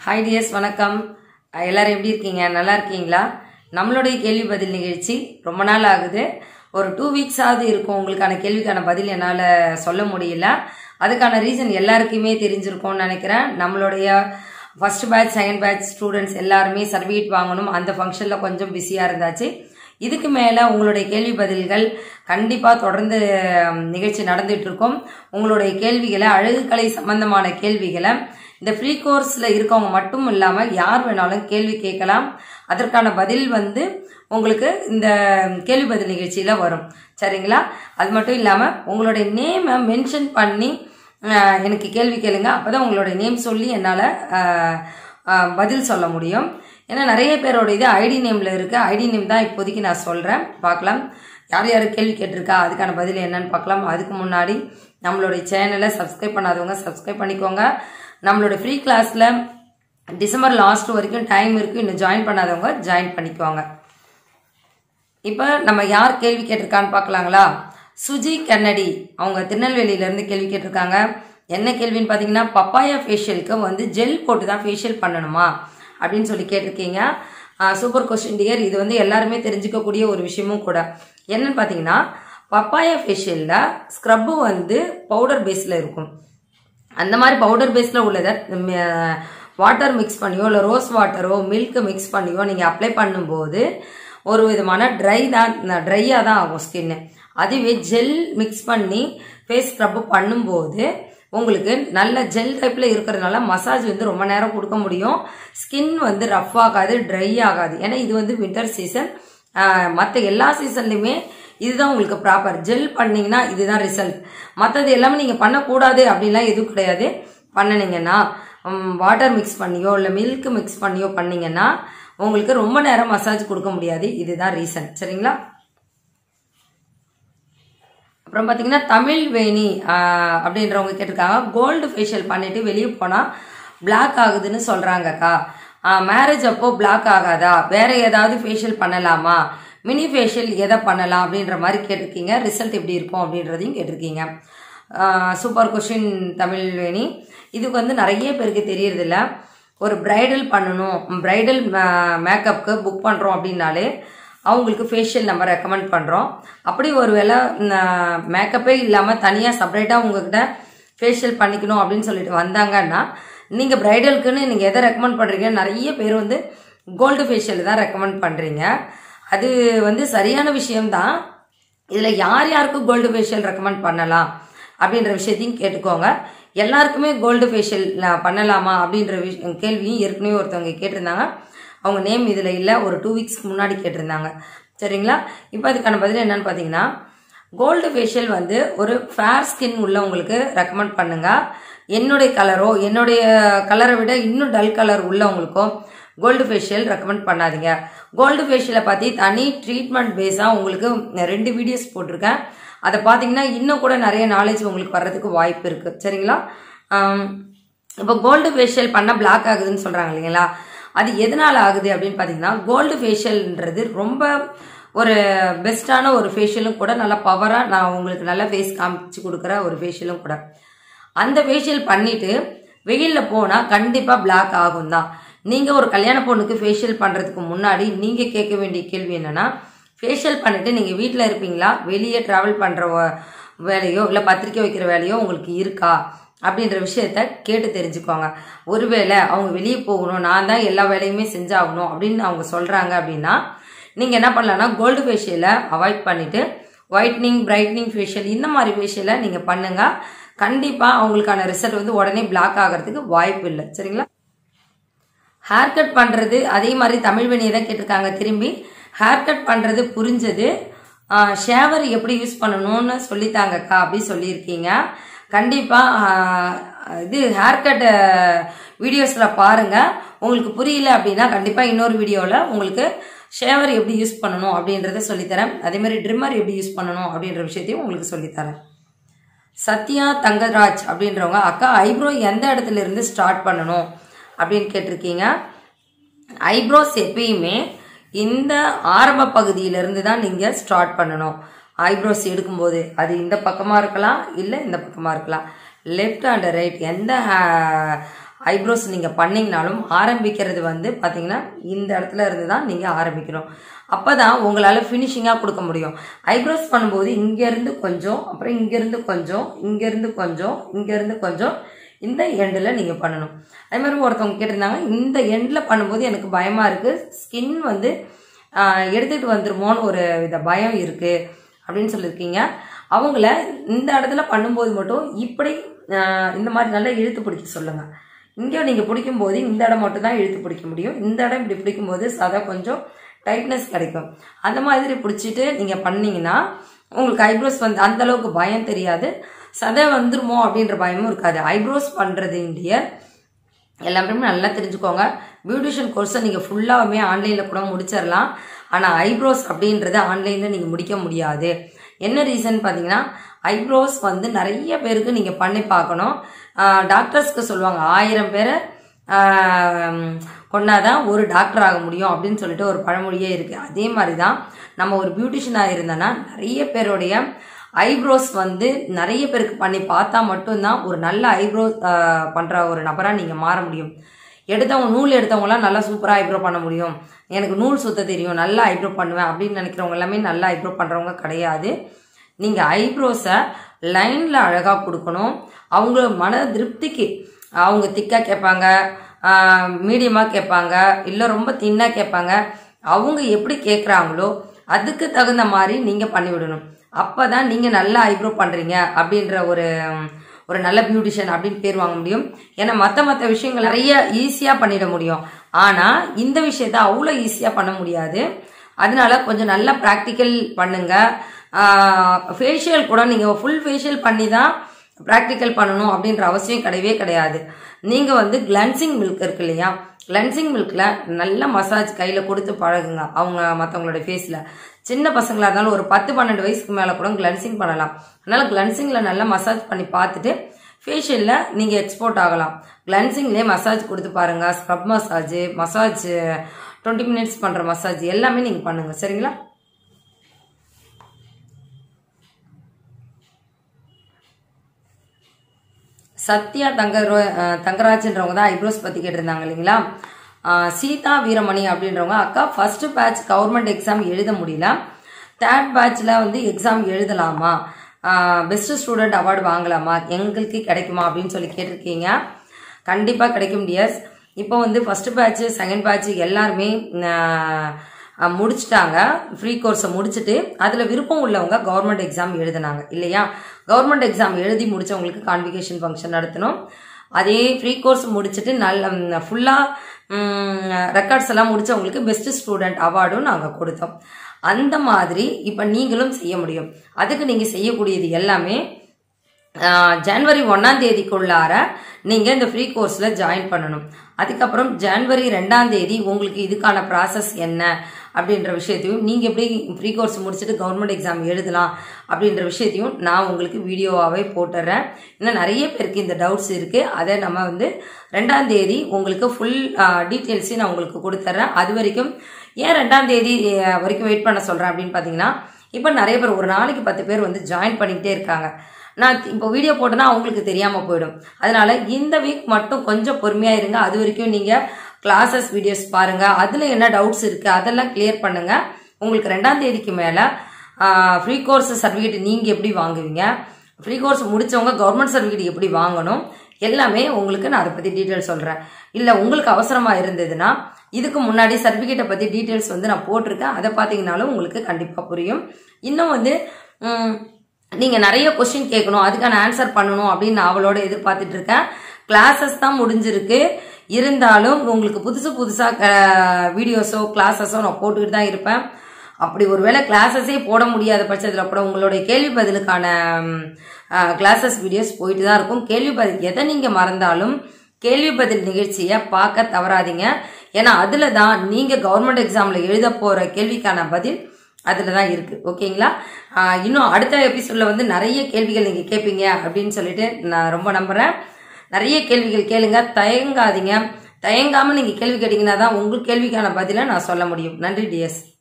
hi tears வணக்கம் அஹ் எல்லாரும் எப்படி இருக்கீங்க நல்லா இருக்கீங்களா நம்மளுடைய கேள்வி பதில் நிகழ்ச்சி ரொம்ப நாள் ஆகுது ஒரு டூ வீக்ஸாவது இருக்கும் உங்களுக்கான கேள்விக்கான பதில் என்னால் சொல்ல முடியல அதுக்கான ரீசன் எல்லாருக்குமே தெரிஞ்சிருக்கும்னு நினைக்கிறேன் நம்மளுடைய first batch second batch students எல்லாருமே சர்டிஃபிகேட் வாங்கணும் அந்த ஃபங்க்ஷனில் கொஞ்சம் பிஸியாக இருந்தாச்சு இதுக்கு மேலே உங்களுடைய கேள்வி பதில்கள் கண்டிப்பாக தொடர்ந்து ம், நிகழ்ச்சி நடந்துட்டு இருக்கும் உங்களுடைய கேள்விகளை அழகுக்கலை சம்பந்தமான கேள்விகளை இந்த ஃப்ரீ கோர்ஸில் இருக்கவங்க மட்டும் இல்லாமல் யார் வேணாலும் கேள்வி கேட்கலாம் அதற்கான பதில் வந்து உங்களுக்கு இந்த கேள்வி பதில் நிகழ்ச்சியில் வரும் சரிங்களா அது மட்டும் இல்லாமல் உங்களுடைய நேமை மென்ஷன் பண்ணி அஹ், எனக்கு கேள்வி கேளுங்க அப்பதான் உங்களுடைய நேம் சொல்லி என்னால் பதில் சொல்ல முடியும் ஏன்னா நிறைய பேரோட இது ஐடி நேமில் இருக்குது ஐடி நேம் தான் இப்போதைக்கு நான் சொல்கிறேன் பார்க்கலாம் யார் யார் கேள்வி கேட்டிருக்கா அதுக்கான பதில் என்னன்னு பார்க்கலாம் அதுக்கு முன்னாடி நம்மளுடைய சேனலை சப்ஸ்கிரைப் பண்ணாதவங்க சப்ஸ்கிரைப் பண்ணிக்கோங்க நம்மளோட ஃப்ரீ கிளாஸில் டிசம்பர் லாஸ்ட் வரைக்கும் டைம் இருக்குது இன்னும் ஜாயின் பண்ணாதவங்க ஜாயின் பண்ணிக்கோங்க இப்போ நம்ம யார் கேள்வி கேட்டிருக்கான்னு பார்க்கலாங்களா சுஜி கன்னடி அவங்க திருநெல்வேலியிலேருந்து கேள்வி கேட்டிருக்காங்க என்ன கேள்வின்னு பார்த்தீங்கன்னா பப்பாயா ஃபேஷியலுக்கு வந்து ஜெல் போட்டு தான் ஃபேஷியல் பண்ணணுமா அப்படின்னு சொல்லி கேட்டிருக்கீங்க சூப்பர் கொஸ்டின் டியர் இது வந்து எல்லாருமே தெரிஞ்சுக்கக்கூடிய ஒரு விஷயமும் கூட என்னன்னு பார்த்தீங்கன்னா பப்பாயா ஃபேஷியலில் ஸ்க்ரப்பு வந்து பவுடர் பேஸில் இருக்கும் அந்த மாதிரி பவுடர் பேஸில் உள்ளதை வாட்டர் மிக்ஸ் பண்ணியோ இல்லை ரோஸ் வாட்டரோ மில்க் மிக்ஸ் பண்ணியோ நீங்கள் அப்ளை பண்ணும்போது ஒரு விதமான ட்ரை தான் ட்ரையாக தான் ஆகும் ஸ்கின்னு அதுவே ஜெல் மிக்ஸ் பண்ணி ஃபேஸ் ஸ்க்ரப் பண்ணும்போது உங்களுக்கு நல்ல ஜெல் டைப்பில் இருக்கிறதுனால மசாஜ் வந்து ரொம்ப நேரம் கொடுக்க முடியும் ஸ்கின் வந்து ரஃப் ஆகாது ட்ரை ஆகாது ஏன்னா இது வந்து வின்டர் சீசன் மற்ற எல்லா சீசன்லையுமே இதுதான் உங்களுக்கு ப்ராப்பர் ஜெல் பண்ணீங்கன்னா இதுதான் ரிசல்ட் மற்றது எல்லாமே நீங்கள் பண்ணக்கூடாது அப்படின்லாம் எதுவும் கிடையாது பண்ணினீங்கன்னா வாட்டர் மிக்ஸ் பண்ணியோ இல்லை மில்க் மிக்ஸ் பண்ணியோ பண்ணீங்கன்னா உங்களுக்கு ரொம்ப நேரம் மசாஜ் கொடுக்க முடியாது இதுதான் ரீசன் சரிங்களா அப்புறம் பார்த்தீங்கன்னா தமிழ் வேணி ஆஹ், அப்படின்றவங்க கேட்டிருக்காங்க கோல்டு ஃபேஷியல் பண்ணிட்டு வெளியே போனால் பிளாக் ஆகுதுன்னு சொல்கிறாங்கக்கா மேரேஜ் அப்போ பிளாக் ஆகாதா வேற ஏதாவது ஃபேஷியல் பண்ணலாமா மினி ஃபேஷியல் எதை பண்ணலாம் அப்படின்ற மாதிரி கேட்டிருக்கீங்க ரிசல்ட் எப்படி இருக்கும் அப்படின்றதையும் கேட்டிருக்கீங்க சூப்பர் கொஷின் தமிழ் வேணி இதுக்கு வந்து நிறைய பேருக்கு தெரியறதில்ல ஒரு பிரைடல் பண்ணணும் பிரைடல் மேக்கப்புக்கு புக் பண்ணுறோம் அப்படின்னாலே அவங்களுக்கு ஃபேஷியல் நம்ம ரெக்கமெண்ட் பண்ணுறோம் அப்படி ஒரு வேளை மேக்கப்பே இல்லாமல் தனியாக செப்பரேட்டாக உங்ககிட்ட ஃபேஷியல் பண்ணிக்கணும் அப்படின்னு சொல்லிட்டு வந்தாங்கன்னா நீங்கள் பிரைடலுக்குன்னு நீங்கள் எதை ரெக்கமெண்ட் பண்ணுறீங்க நிறைய பேர் வந்து கோல்டு ஃபேஷியல் தான் ரெக்கமெண்ட் பண்ணுறீங்க அது வந்து சரியான விஷயம்தான் இதில் யார் யாருக்கு கோல்டு ஃபேஷியல் ரெக்கமெண்ட் பண்ணலாம் அப்படின்ற விஷயத்தையும் கேட்டுக்கோங்க எல்லாருக்குமே கோல்டு ஃபேஷியல் பண்ணலாமா அப்படின்ற விஷ் கேள்வியும் ஏற்கனவே ஒருத்தவங்க கேட்டிருந்தாங்க அவங்க நேம் இதில் இல்லை ஒரு டூ வீக்ஸ்க்கு முன்னாடி கேட்டிருந்தாங்க சரிங்களா இப்போ அதுக்கான பதில் என்னன்னு பார்த்தீங்கன்னா கோல்டு ஃபேஷியல் வந்து ஒரு ஃபேர் ஸ்கின் உள்ளவங்களுக்கு ரெக்கமெண்ட் பண்ணுங்க என்னுடைய கலரோ என்னுடைய கலரை விட இன்னும் டல் கலர் உள்ளவங்களுக்கோ கோல்டு ஃபேஷியல் ரெக்கமெண்ட் பண்ணாதீங்க கோல்டு ஃபேஷியலை பற்றி தனி ட்ரீட்மெண்ட் பேஸாக உங்களுக்கு ரெண்டு வீடியோஸ் போட்டிருக்கேன் அதை பார்த்தீங்கன்னா இன்னும் கூட நிறைய நாலேஜ் உங்களுக்கு வர்றதுக்கு வாய்ப்பு இருக்குது சரிங்களா ஆம், இப்போ கோல்டு ஃபேஷியல் பண்ணால் பிளாக் ஆகுதுன்னு சொல்கிறாங்க இல்லைங்களா அது எதனால் ஆகுது அப்படின்னு பார்த்தீங்கன்னா கோல்டு ஃபேஷியல்ன்றது ரொம்ப ஒரு பெஸ்ட்டான ஒரு ஃபேஷியலும் கூட நல்லா பவராக நான் உங்களுக்கு நல்ல ஃபேஸ் காமிச்சு கொடுக்குற ஒரு ஃபேஷியலும் கூட அந்த ஃபேஷியல் பண்ணிட்டு வெயிலில் போனால் கண்டிப்பாக பிளாக் ஆகும் தான் நீங்கள் ஒரு கல்யாண பொண்ணுக்கு ஃபேஷியல் பண்ணுறதுக்கு முன்னாடி நீங்கள் கேட்க வேண்டிய கேள்வி என்னன்னா ஃபேஷியல் பண்ணிட்டு நீங்கள் வீட்டில் இருப்பீங்களா வெளியே ட்ராவல் பண்ணுற வேலையோ இல்லை பத்திரிக்கை வைக்கிற வேலையோ உங்களுக்கு இருக்கா அப்படின்ற விஷயத்த கேட்டு தெரிஞ்சுக்கோங்க ஒருவேளை அவங்க வெளியே போகணும் நான் தான் எல்லா வேலையுமே செஞ்சாகணும் அப்படின்னு அவங்க சொல்கிறாங்க அப்படின்னா நீங்கள் என்ன பண்ணலாம்னா கோல்டு ஃபேஷியலை அவாய்ட் பண்ணிவிட்டு ஒயிட்னிங் பிரைட்னிங் ஃபேஷியல் இந்த மாதிரி ஃபேஷியலை நீங்கள் பண்ணுங்க கண்டிப்பாக அவங்களுக்கான ரிசல்ட் வந்து உடனே பிளாக் ஆகிறதுக்கு வாய்ப்பு இல்லை சரிங்களா ஹேர் கட் பண்ணுறது அதே மாதிரி தமிழ் வெண்ணியை தான் கேட்டிருக்காங்க திரும்பி ஹேர் கட் பண்ணுறது புரிஞ்சது ஷேவர் எப்படி யூஸ் பண்ணணும்னு சொல்லித்தாங்கக்கா அப்படி சொல்லியிருக்கீங்க கண்டிப்பாக இது ஹேர் கட் வீடியோஸில் பாருங்கள் உங்களுக்கு புரியல அப்படின்னா கண்டிப்பாக இன்னொரு வீடியோவில் உங்களுக்கு ஷேவர் எப்படி யூஸ் பண்ணணும் அப்படின்றத சொல்லித்தரேன் அதே மாதிரி ட்ரிம்மர் எப்படி யூஸ் பண்ணணும் அப்படின்ற விஷயத்தையும் உங்களுக்கு சொல்லித்தரேன் சத்யா தங்கராஜ் அப்படின்றவங்க அக்கா ஐப்ரோ எந்த இடத்துல இருந்து ஸ்டார்ட் பண்ணணும் அப்படின்னு கேட்டிருக்கீங்க ஐப்ரோஸ் எப்பயுமே இந்த ஆரம்ப பகுதியிலிருந்து தான் நீங்கள் ஸ்டார்ட் பண்ணணும் ஐப்ரோஸ் எடுக்கும்போது அது இந்த பக்கமாக இருக்கலாம் இல்லை இந்த பக்கமாக இருக்கலாம் லெஃப்ட் அண்ட் ரைட் எந்த ஐப்ரோஸ் நீங்கள் பண்ணிங்கனாலும் ஆரம்பிக்கிறது வந்து பார்த்தீங்கன்னா இந்த இடத்துல இருந்து தான் நீங்கள் ஆரம்பிக்கணும் அப்போ தான் உங்களால் ஃபினிஷிங்காக கொடுக்க முடியும் ஐப்ரோஸ் பண்ணும்போது இங்கேருந்து கொஞ்சம் அப்புறம் இங்கேருந்து கொஞ்சம் இங்கேருந்து கொஞ்சம் இங்கேருந்து கொஞ்சம் இந்த எண்டில் நீங்கள் பண்ணணும் அதே மாதிரி ஒருத்தவங்க கேட்டிருந்தாங்க இந்த எண்டில் பண்ணும்போது எனக்கு பயமாக இருக்குது ஸ்கின் வந்து ஆஹ், எடுத்துகிட்டு வந்துருமோன்னு ஒரு வித பயம் இருக்குது அப்படின்னு சொல்லியிருக்கீங்க அவங்கள இந்த இடத்துல பண்ணும்போது மட்டும் இப்படி ஆஹ், இந்த மாதிரி நல்லா இழுத்து பிடிக்க சொல்லுங்கள் இங்கே நீங்கள் பிடிக்கும்போது இந்த இடம் மட்டும் தான் இழுத்து பிடிக்க முடியும் இந்த இடம் இப்படி பிடிக்கும்போது சதை கொஞ்சம் டைட்னஸ் கிடைக்கும் அந்த மாதிரி பிடிச்சிட்டு நீங்கள் பண்ணீங்கன்னா உங்களுக்கு ஐப்ரோஸ் வந்து அந்த அளவுக்கு பயம் தெரியாது சதை வந்துருமோ அப்படின்ற பயமும் இருக்காது ஐப்ரோஸ் பண்ணுறது இந்தியர் எல்லாருமே நல்லா தெரிஞ்சுக்கோங்க பியூட்டிஷியன் கோர்ஸை நீங்கள் ஃபுல்லாகவே ஆன்லைனில் கூட முடிச்சிடலாம் ஆனால் ஐப்ரோஸ் அப்படின்றத ஆன்லைனில் நீங்கள் முடிக்க முடியாது என்ன ரீசன் பார்த்தீங்கன்னா ஐப்ரோஸ் வந்து நிறைய பேருக்கு நீங்கள் பண்ணி பார்க்கணும் டாக்டர்ஸ்க்கு சொல்லுவாங்க ஆயிரம் பேரை கொண்டாதான் ஒரு டாக்டர் ஆக முடியும் அப்படின்னு சொல்லிட்டு ஒரு பழமொழியே இருக்குது அதே மாதிரி தான் நம்ம ஒரு பியூட்டிஷியனாக இருந்தோன்னா நிறைய பேருடைய ஐப்ரோஸ் வந்து நிறைய பேருக்கு பண்ணி பார்த்தா மட்டும்தான் ஒரு நல்ல ஐப்ரோ பண்ணுற ஒரு நபராக நீங்கள் மாற முடியும் எடுத்தவங்க நூல் எடுத்தவங்களாம் நல்லா சூப்பராக ஐப்ரோ பண்ண முடியும் எனக்கு நூல் சுத்த தெரியும் நல்லா ஐப்ரோ பண்ணுவேன் அப்படின்னு நினைக்கிறவங்க எல்லாமே நல்லா ஐப்ரோ பண்ணுறவங்க கிடையாது நீங்கள் ஐப்ரோஸை லைனில் அழகாக கொடுக்கணும் அவங்க மன திருப்திக்கு அவங்க திக்காக கேட்பாங்க மீடியமாக கேட்பாங்க இல்லை ரொம்ப தின்னாக கேட்பாங்க அவங்க எப்படி கேட்குறாங்களோ அதுக்கு தகுந்த மாதிரி நீங்கள் பண்ணிவிடணும் அப்போ தான் நீங்கள் நல்லா ஐப்ரோ பண்ணுறீங்க அப்படின்ற ஒரு ஒரு நல்ல பியூட்டிஷியன் அப்படின்னு பேர் வாங்க முடியும் ஏன்னா மற்ற மற்ற விஷயங்கள் நிறைய ஈஸியாக பண்ணிட முடியும் ஆனால் இந்த விஷயத்த அவ்வளோ ஈஸியாக பண்ண முடியாது அதனால கொஞ்சம் நல்லா ப்ராக்டிக்கல் பண்ணுங்க ஃபேஷியல் கூட நீங்கள் ஃபுல் ஃபேஷியல் பண்ணி தான் ப்ராக்டிக்கல் பண்ணணும் அப்படின்ற அவசியம் கிடையவே கிடையாது நீங்கள் வந்து கிளன்சிங் மில்க் இருக்கு இல்லையா கிளன்சிங் மில்கில் நல்ல மசாஜ் கையில் கொடுத்து பழகுங்க அவங்க மற்றவங்களோட ஃபேஸில் சின்ன பசங்களாக இருந்தாலும் ஒரு பத்து பன்னெண்டு வயசுக்கு மேலே கூட கிளன்சிங் பண்ணலாம் அதனால் கிளன்சிங்கில் நல்லா மசாஜ் பண்ணி பார்த்துட்டு ஃபேஷியலில் நீங்கள் எக்ஸ்போர்ட் ஆகலாம் கிளன்சிங்லேயே மசாஜ் கொடுத்து பாருங்கள் scrub massage massage twenty minutes பண்ணுற மசாஜ் எல்லாமே நீங்கள் பண்ணுங்கள் சரிங்களா சத்யா தங்கரோ அஹ் தங்கராஜ்ன்றவங்க தான் ஐப்ரோஸ் பற்றி கேட்டிருந்தாங்க இல்லைங்களா அஹ் சீதா வீரமணி அப்படின்றவங்க அக்கா ஃபர்ஸ்ட் பேட்ச் கவர்மெண்ட் எக்ஸாம் எழுத முடியல தேர்ட் பேட்ச்ல வந்து எக்ஸாம் எழுதலாமா பெஸ்ட் ஸ்டூடெண்ட் அவார்டு வாங்கலாமா எங்களுக்கு கிடைக்குமா அப்படின்னு சொல்லி கேட்டிருக்கீங்க கண்டிப்பாக கிடைக்கும் டியர்ஸ் இப்போ வந்து ஃபர்ஸ்ட் பேட்ச் செகண்ட் பேட்ச் எல்லாருமே அஹ், அஹ், முடிச்சிட்டாங்க ஃப்ரீ கோர்ஸை முடிச்சுட்டு அதில் விருப்பம் உள்ளவங்க கவர்மெண்ட் எக்ஸாம் எழுதினாங்க இல்லையா கவர்மெண்ட் எக்ஸாம் எழுதி முடிச்சவங்களுக்கு கான்விகேஷன் ஃபங்க்ஷன் நடத்தணும் அதே ஃப்ரீ கோர்ஸ் முடிச்சுட்டு நல்ல ஃபுல்லாக ரெக்கார்ட்ஸ் எல்லாம் முடிச்சவங்களுக்கு பெஸ்ட் ஸ்டூடெண்ட் அவார்டும் நாங்கள் கொடுத்தோம் அந்த மாதிரி இப்போ நீங்களும் செய்ய முடியும் அதுக்கு நீங்கள் செய்யக்கூடியது எல்லாமே ஆஹ் ஜனவரி ஒன்றாம் தேதிக்குள்ளார நீங்கள் இந்த ஃப்ரீ கோர்ஸில் ஜாயின் பண்ணணும் அதுக்கப்புறம் ஜனவரி ரெண்டாம் தேதி உங்களுக்கு இதுக்கான ப்ராசஸ் என்ன அப்படின்ற விஷயத்தையும் நீங்கள் எப்படி ஃப்ரீ கோர்ஸ் முடிச்சுட்டு கவர்மெண்ட் எக்ஸாம் எழுதலாம் அப்படின்ற விஷயத்தையும் நான் உங்களுக்கு வீடியோவாகவே போட்டுடுறேன் இன்னும் நிறைய பேருக்கு இந்த டவுட்ஸ் இருக்குது அதை நம்ம வந்து ரெண்டாம் தேதி உங்களுக்கு ஃபுல் டீட்டெயில்ஸையும் நான் உங்களுக்கு கொடுத்துட்றேன் அது வரைக்கும் ஏன் ரெண்டாம் தேதி அஹ், வரைக்கும் வெயிட் பண்ண சொல்கிறேன் அப்படின்னு பார்த்தீங்கன்னா இப்போ நிறைய பேர் ஒரு நாளைக்கு பத்து பேர் வந்து ஜாயின் பண்ணிக்கிட்டே இருக்காங்க நான் இப்போ வீடியோ போட்டேன்னா அவங்களுக்கு தெரியாமல் போயிடும் அதனால இந்த வீக் மட்டும் கொஞ்சம் பொறுமையாக இருங்க அது வரைக்கும் நீங்கள் கிளாஸஸ் வீடியோஸ் பாருங்கள் அதில் என்ன டவுட்ஸ் இருக்குது அதெல்லாம் கிளியர் பண்ணுங்கள் உங்களுக்கு ரெண்டாம் தேதிக்கு மேலே ஃப்ரீ கோர்ஸ் சர்டிஃபிகேட் நீங்கள் எப்படி வாங்குவீங்க ஃப்ரீ கோர்ஸ் முடிச்சவங்க கவர்மெண்ட் சர்டிஃபிகேட் எப்படி வாங்கணும் எல்லாமே உங்களுக்கு நான் அதை பற்றி டீட்டெயில் சொல்கிறேன் இல்லை உங்களுக்கு அவசரமாக இருந்ததுன்னா இதுக்கு முன்னாடி சர்டிஃபிகேட்டை பற்றி டீட்டெயில்ஸ் வந்து நான் போட்டிருக்கேன் அதை பார்த்தீங்கனாலும் உங்களுக்கு கண்டிப்பாக புரியும் இன்னும் வந்து ம், நீங்கள் நிறைய கொஸ்டின் கேட்கணும் அதுக்கான ஆன்சர் பண்ணணும் அப்படின்னு நான் அவளோட எதிர்பார்த்துட்டு இருக்கேன் கிளாஸஸ் தான் முடிஞ்சிருக்கு இருந்தாலும் உங்களுக்கு புதுசு புதுசாக வீடியோஸோ கிளாஸஸோ நான் போட்டுக்கிட்டு தான் இருப்பேன் அப்படி ஒருவேளை கிளாஸஸே போட முடியாத பட்சத்தில் கூட உங்களுடைய கேள்வி பதிலுக்கான கிளாஸஸ் வீடியோஸ் போயிட்டு தான் இருக்கும் கேள்வி பதில் எதை நீங்கள் மறந்தாலும் கேள்வி பதில் நிகழ்ச்சியை பார்க்க தவறாதீங்க ஏன்னா அதில் தான் நீங்கள் கவர்மெண்ட் எக்ஸாமில் எழுத போகிற கேள்விக்கான பதில் அதில் தான் இருக்குது ஓகேங்களா ஆஹ் இன்னும் அடுத்த எபிசோடில் வந்து நிறைய கேள்விகள் நீங்கள் கேட்பீங்க அப்படின்னு சொல்லிட்டு நான் ரொம்ப நம்புகிறேன் நிறைய கேள்விகள் கேளுங்க தயங்காதீங்க தயங்காமல் நீங்கள் கேள்வி கேட்டிங்கன்னா தான் உங்கள் கேள்விக்கான பதிலை நான் சொல்ல முடியும் நன்றி டிஎஸ்